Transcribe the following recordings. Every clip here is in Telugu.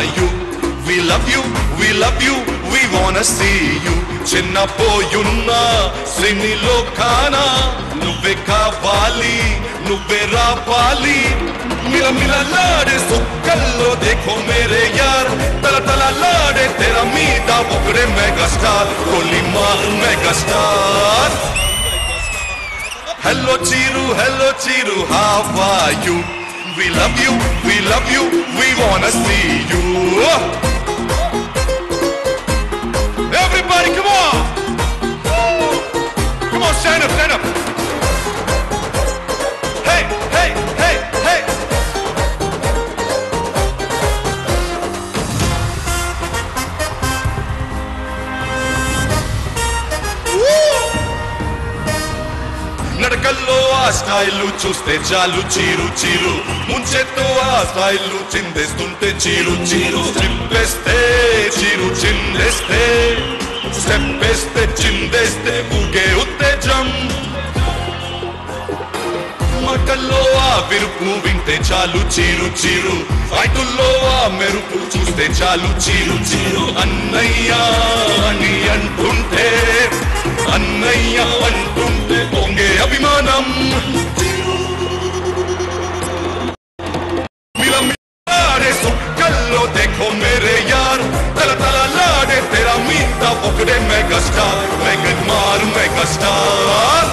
you? We love you, we love you, we wanna see you. చిన్న పోయున్నా సినిలో కానా నువ్వే కావాలి నువ్వే రావాలి మిల మిలలాడే సుక్కల్లో దేఖో మేరే యార్ తల తల లాడే తెర మీద ఒకడే మెగా స్టార్ కొలిమా mega star Hello Chiru, hello Chiru, how are you? We love you, we love you, we wanna see you. Everybody, come on! Come on, stand up, stand up. Hey, hey, hey, hey. నడకల్లో ఆ స్టైల్ చూస్తే చాలు చీరు చీరు ముంచెత్తో ఆ స్టైల్ చిందేస్తుంటే చీరు చీరు చింపేస్తే చీరు చిందేస్తే స్టెప్ వేస్తే చిందేస్తే ఊగే ఉత్తేజం మాటల్లో ఆ విరుపు వింటే చాలు చీరు చీరు ఫైటుల్లో ఆ మెరుపు చూస్తే చాలు చీరు చీరు అన్నయ్య అని అంటుంటే అన్నయ్య అంటుంటే పొంగే అభిమానం మిల మిలాడే సుక్కల్లో దేఖో మేరే యార్ తల తల లాడే తెరా మీద ఒకడే మెగా స్టార్ మెగన్ మార్ mega star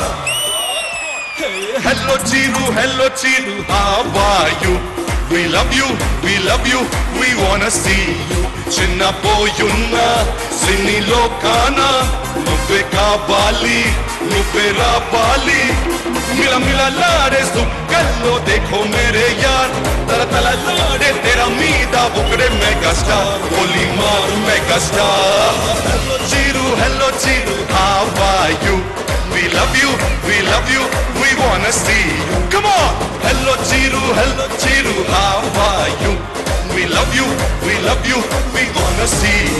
Hello Chiru, hello Chiru, how are you? We love you, we love you, we wanna see you. చిన్న పోయున్నా సినిలో కానా నువ్వే కావాలి నువ్వే రావాలి మిల మిలలాడే సుక్కల్లో దేఖో మేరే యార్ తల తల లాడే తెర మీద ఒకడే మెగా స్టార్ ఓలీ మార్ mega star hello Chiru hello Chiru how are you? We love you, we love you, we wanna see you. Come on! Hello Chiru, hello Chiru, how are you? We love you, we love you, we wanna see